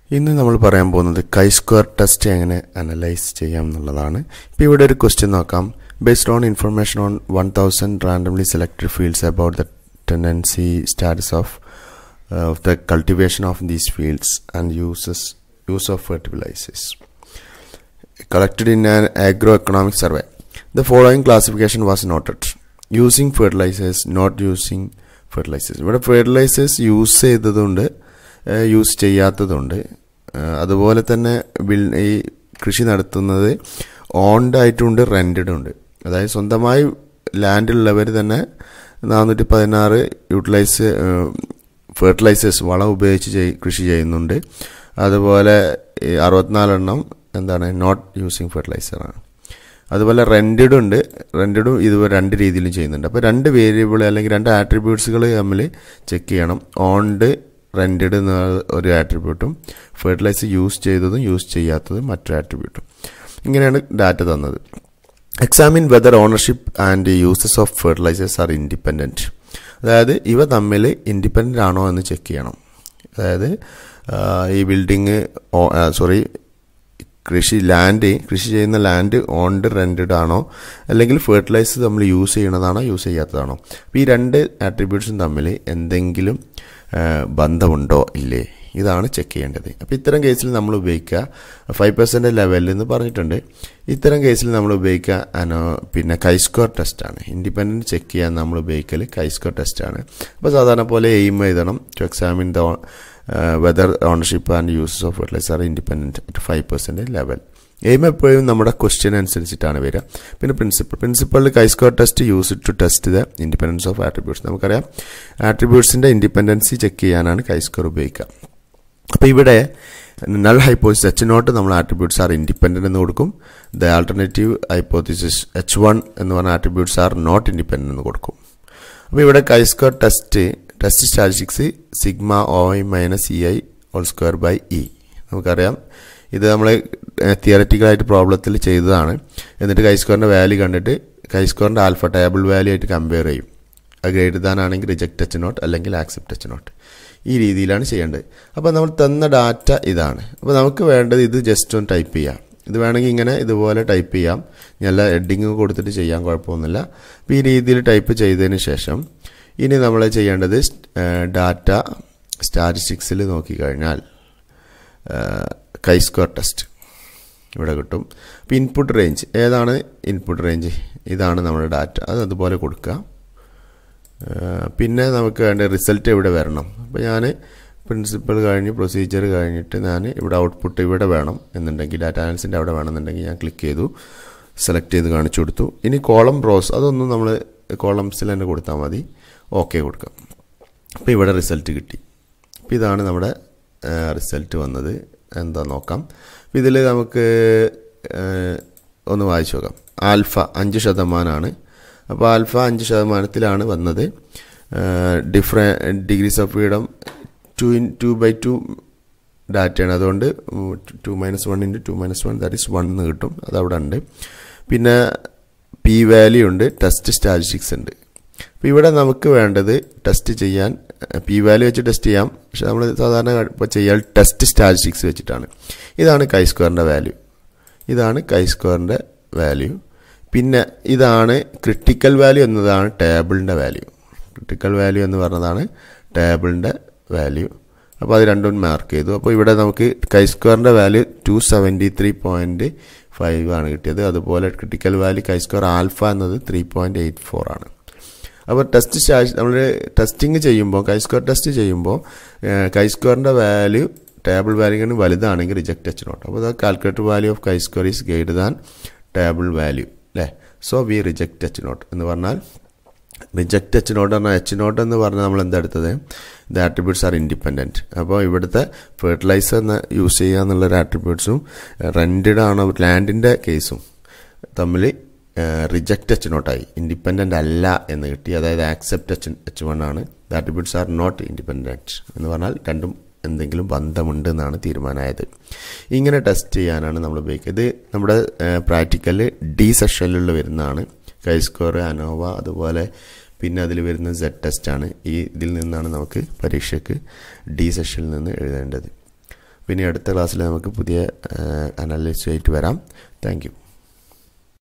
ഇന്ന് നമ്മൾ പറയാൻ പോകുന്നത് കൈ സ്ക്വയർ ടെസ്റ്റ് എങ്ങനെ അനലൈസ് ചെയ്യാം എന്നുള്ളതാണ് ഇപ്പോൾ ഇവിടെ ഒരു ക്വസ്റ്റ്യൻ നോക്കാം based on information on one thousand randomly selected fields about the tendency status of of the cultivation of these fields and uses use of fertilizers collected in an agroeconomic survey. The following classification was noted. Using fertilizers, not using fertilizers. ഇവിടെ fertilizers use ചെയ്തതുണ്ട് use ചെയ്യാത്തതുണ്ട് അതുപോലെ തന്നെ bill ഈ കൃഷി നടത്തുന്നത് owned ആയിട്ടുണ്ട് rented ഉണ്ട് അതായത് സ്വന്തമായി ലാൻഡിലുള്ളവർ തന്നെ നാനൂറ്റി പതിനാറ് യൂട്ടിലൈസ് ഫെർട്ടിലൈസേഴ്സ് വളം ഉപയോഗിച്ച് ചെയ് കൃഷി ചെയ്യുന്നുണ്ട് അതുപോലെ അറുപത്തിനാലെണ്ണം എന്താണ് നോട്ട് യൂസിങ് ഫെർട്ടിലൈസറാണ് അതുപോലെ റെൻറ്റഡ് ഉണ്ട് റെൻറ്റഡും ഇതുപോലെ രണ്ട് രീതിയിലും ചെയ്യുന്നുണ്ട് അപ്പോൾ രണ്ട് വേരിയബിൾ അല്ലെങ്കിൽ രണ്ട് ആട്രിബ്യൂട്ട്സുകൾ തമ്മിൽ ചെക്ക് ചെയ്യണം ഓൺഡ് റെൻറ്റഡ് എന്ന ഒരു ആട്രിബ്യൂട്ടും ഫെർട്ടിലൈസർ യൂസ് ചെയ്തതും യൂസ് ചെയ്യാത്തതും മറ്റൊരു ആട്രിബ്യൂട്ടും ഇങ്ങനെയാണ് ഡാറ്റ തന്നത് examine whether ownership and uses of fertilizers are independent അതായത് ഇവ തമ്മിൽ ഇൻഡിപെൻഡൻ്റ് ആണോ എന്ന് ചെക്ക് ചെയ്യണം അതായത് ഈ ബിൽഡിങ് സോറി കൃഷി ലാൻഡ് കൃഷി ചെയ്യുന്ന ലാൻഡ് ഓൺഡ് റെൻറ്റഡ് ആണോ അല്ലെങ്കിൽ ഫെർട്ടിലൈസർ നമ്മൾ യൂസ് ചെയ്യണതാണോ യൂസ് ചെയ്യാത്തതാണോ അപ്പോൾ ഈ രണ്ട് ആട്രിബ്യൂട്ട്സും തമ്മിൽ എന്തെങ്കിലും ബന്ധമുണ്ടോ ഇല്ലേ ഇതാണ് ചെക്ക് ചെയ്യേണ്ടത് അപ്പോൾ ഇത്തരം കേസിൽ നമ്മൾ ഉപയോഗിക്കുക ഫൈവ് പെർസെൻറ്റ് ലെവലിൽ എന്ന് പറഞ്ഞിട്ടുണ്ട് ഇത്തരം കേസിൽ നമ്മൾ ഉപയോഗിക്കുക അനോ പിന്നെ കൈസ്കോർ ടെസ്റ്റാണ് ഇൻഡിപെൻഡൻറ്റ് ചെക്ക് ചെയ്യാൻ നമ്മൾ ഉപയോഗിക്കൽ കൈസ്കോർ ടെസ്റ്റാണ് അപ്പോൾ സാധാരണ പോലെ എയിം എഴുതണം to examine the whether ownership and uses of fertilizer are independent at five percent level aim എപ്പോഴും നമ്മുടെ ക്വസ്റ്റ്യൻ അനുസരിച്ചിട്ടാണ് വരിക പിന്നെ പ്രിൻസിപ്പൾ പ്രിൻസിപ്പളിൽ chi square test use to test the independence of attributes നമുക്കറിയാം ആട്രിബ്യൂട്ട്സിൻ്റെ ഇൻഡിപെൻഡൻസി ചെക്ക് ചെയ്യാനാണ് കൈസ്കോർ ഉപയോഗിക്കുക അപ്പോൾ ഇവിടെ നൾ ഹൈപ്പോസിസ് എച്ച് നോട്ട് നമ്മൾ ആട്രിബ്യൂട്ട്സ് ആർ ഇൻഡിപെൻഡൻ്റ് എന്ന് കൊടുക്കും the alternative hypothesis H one എന്ന് പറഞ്ഞ ആട്രിബ്യൂട്ട്സ് ആർ നോട്ട് ഇൻഡിപെൻഡൻ്റ് എന്ന് കൊടുക്കും അപ്പോൾ ഇവിടെ chi square test test statistics sigma O I minus E I whole square by E നമുക്കറിയാം ഇത് നമ്മൾ തിയററ്റിക്കലായിട്ട് പ്രോബ്ലത്തിൽ ചെയ്തതാണ് എന്നിട്ട് കൈസ്കോറിൻ്റെ വാല്യൂ കണ്ടിട്ട് കൈസ്കോറിൻ്റെ ആൽഫ ടേബിൾ വാല്യൂ ആയിട്ട് കമ്പയർ ചെയ്യും അത് ഗ്രേറ്റർ ദാൻ ആണെങ്കിൽ റിജക്റ്റ് എച്ച് നോട്ട് അല്ലെങ്കിൽ ആക്സെപ്റ്റ് എച്ച് നോട്ട് ഈ രീതിയിലാണ് ചെയ്യേണ്ടത് അപ്പോൾ നമ്മൾ തന്ന ഡാറ്റ ഇതാണ് അപ്പോൾ നമുക്ക് വേണ്ടത് ഇത് ജസ്റ്റ് ഒന്ന് ടൈപ്പ് ചെയ്യാം ഇത് വേണമെങ്കിൽ ഇങ്ങനെ ഇതുപോലെ ടൈപ്പ് ചെയ്യാം നല്ല ഹെഡിങ് കൊടുത്തിട്ട് ചെയ്യാൻ കുഴപ്പമൊന്നുമില്ല അപ്പോൾ ഈ രീതിയിൽ ടൈപ്പ് ചെയ്തതിന് ശേഷം ഇനി നമ്മൾ ചെയ്യേണ്ടത് ഡാറ്റ സ്റ്റാറ്റിസ്റ്റിക്സിൽ നോക്കിക്കഴിഞ്ഞാൽ കൈസ്കോർ ടെസ്റ്റ് ഇവിടെ കിട്ടും അപ്പോൾ ഇൻപുട്ട് റേഞ്ച് ഏതാണ് ഇൻപുട്ട് റേഞ്ച് ഇതാണ് നമ്മുടെ ഡാറ്റ അത് അതുപോലെ കൊടുക്കുക പിന്നെ നമുക്ക് വേണ്ട റിസൾട്ട് ഇവിടെ വരണം അപ്പോൾ ഞാൻ പ്രിൻസിപ്പൾ കഴിഞ്ഞ് പ്രൊസീജിയർ കഴിഞ്ഞിട്ട് ഞാൻ ഇവിടെ ഔട്ട്പുട്ട് ഇവിടെ വേണം എന്നുണ്ടെങ്കിൽ ഡാറ്റ അനാലിസിൻ്റെ അവിടെ വേണമെന്നുണ്ടെങ്കിൽ ഞാൻ ക്ലിക്ക് ചെയ്തു സെലക്ട് ചെയ്ത് കാണിച്ചു കൊടുത്തു ഇനി കോളം റോസ് അതൊന്നും നമ്മൾ കോളംസിൽ തന്നെ കൊടുത്താൽ മതി ഓക്കെ കൊടുക്കാം അപ്പോൾ ഇവിടെ റിസൾട്ട് കിട്ടി അപ്പോൾ ഇതാണ് നമ്മുടെ റിസൾട്ട് വന്നത് എന്താ നോക്കാം അപ്പോൾ ഇതിൽ നമുക്ക് ഒന്ന് വായിച്ചു നോക്കാം ആൽഫ അഞ്ച് ശതമാനമാണ് അപ്പോൾ ആൽഫ അഞ്ച് ശതമാനത്തിലാണ് വന്നത് ഡിഫറ degrees of freedom two in two by two ഡാറ്റയാണ് അതുകൊണ്ട് two minus one into two minus one that is one എന്ന് കിട്ടും അത് അവിടെ ഉണ്ട് പിന്നെ പി വാല്യൂ ഉണ്ട് ടെസ്റ്റ് സ്റ്റാറ്റിസ്റ്റിക്സ് ഉണ്ട് അപ്പോൾ ഇവിടെ നമുക്ക് വേണ്ടത് ടെസ്റ്റ് ചെയ്യാൻ പി വാല്യൂ വെച്ച് ടെസ്റ്റ് ചെയ്യാം പക്ഷെ നമ്മൾ സാധാരണ ഇപ്പോൾ ചെയ്യാൻ ടെസ്റ്റ് സ്റ്റാറ്റിസ്റ്റിക്സ് വെച്ചിട്ടാണ് ഇതാണ് കൈ സ്ക്വയറിൻ്റെ വാല്യൂ ഇതാണ് കൈ സ്ക്വയറിൻ്റെ വാല്യൂ പിന്നെ ഇതാണ് ക്രിട്ടിക്കൽ വാല്യൂ എന്നതാണ് ടേബിളിൻ്റെ വാല്യൂ ക്രിട്ടിക്കൽ വാല്യൂ എന്ന് പറഞ്ഞതാണ് ടേബിളിൻ്റെ വാല്യൂ അപ്പോൾ അത് രണ്ടും മാർക്ക് ചെയ്തു അപ്പോൾ ഇവിടെ നമുക്ക് കൈ സ്ക്വയറിൻ്റെ value two seventy three point five ആണ് കിട്ടിയത് അതുപോലെ critical value chi square alpha എന്നത് ത്രീ പോയിൻറ്റ് എയ്റ്റ് ഫോർ ആണ് അപ്പോൾ ടെസ്റ്റ് സ്റ്റാഷ് നമ്മൾ ടെസ്റ്റിംഗ് ചെയ്യുമ്പോൾ കൈ സ്ക്വയർ ടെസ്റ്റ് ചെയ്യുമ്പോൾ കൈ സ്ക്വയറിൻ്റെ വാല്യൂ ടേബിൾ വാല്യൂവിന് വലുതാണെങ്കിൽ റിജക്റ്റ് എച്ച് നോട്ട് അപ്പോൾ calculator value of chi square is greater than table value അല്ലേ so we reject H not എന്ന് പറഞ്ഞാൽ റിജക്റ്റ് എച്ച് നോട്ട് പറഞ്ഞാൽ എച്ച് നോട്ട് എന്ന് പറഞ്ഞാൽ നമ്മൾ എന്താ എടുത്തത് ദ ആട്രിബ്യൂട്ട്സ് ആർ ഇൻഡിപെൻഡൻറ്റ് അപ്പോൾ ഇവിടുത്തെ ഫെർട്ടിലൈസർ എന്ന യൂസ് ചെയ്യുക എന്നുള്ളൊരു ആട്രിബ്യൂട്ട്സും റെൻറ്റഡ് ആണ് ലാൻഡിൻ്റെ കേസും തമ്മിൽ റിജക്റ്റ് എച്ച് നോട്ടായി ഇൻഡിപെൻഡൻ്റ് അല്ല എന്ന് കിട്ടി അതായത് ആക്സെപ്റ്റ് എച്ച് എച്ച് വൺ ആണ് the attributes are not independent എന്ന് പറഞ്ഞാൽ രണ്ടും എന്തെങ്കിലും ബന്ധമുണ്ട് എന്നാണ് തീരുമാനമായത് ഇങ്ങനെ ടെസ്റ്റ് ചെയ്യാനാണ് നമ്മൾ ഉപയോഗിക്കുക ഇത് നമ്മുടെ പ്രാക്ടിക്കല് ഡി സെഷനിലുള്ള വരുന്നതാണ് കൈ സ്കോർ അനോവ അതുപോലെ പിന്നെ അതിൽ വരുന്ന സെഡ് ടെസ്റ്റാണ് ഈ ഇതിൽ നിന്നാണ് നമുക്ക് പരീക്ഷയ്ക്ക് ഡി സെഷനിൽ നിന്ന് എഴുതേണ്ടത് പിന്നെ അടുത്ത ക്ലാസ്സിൽ നമുക്ക് പുതിയ അനാലിസിസ് ആയിട്ട് വരാം താങ്ക്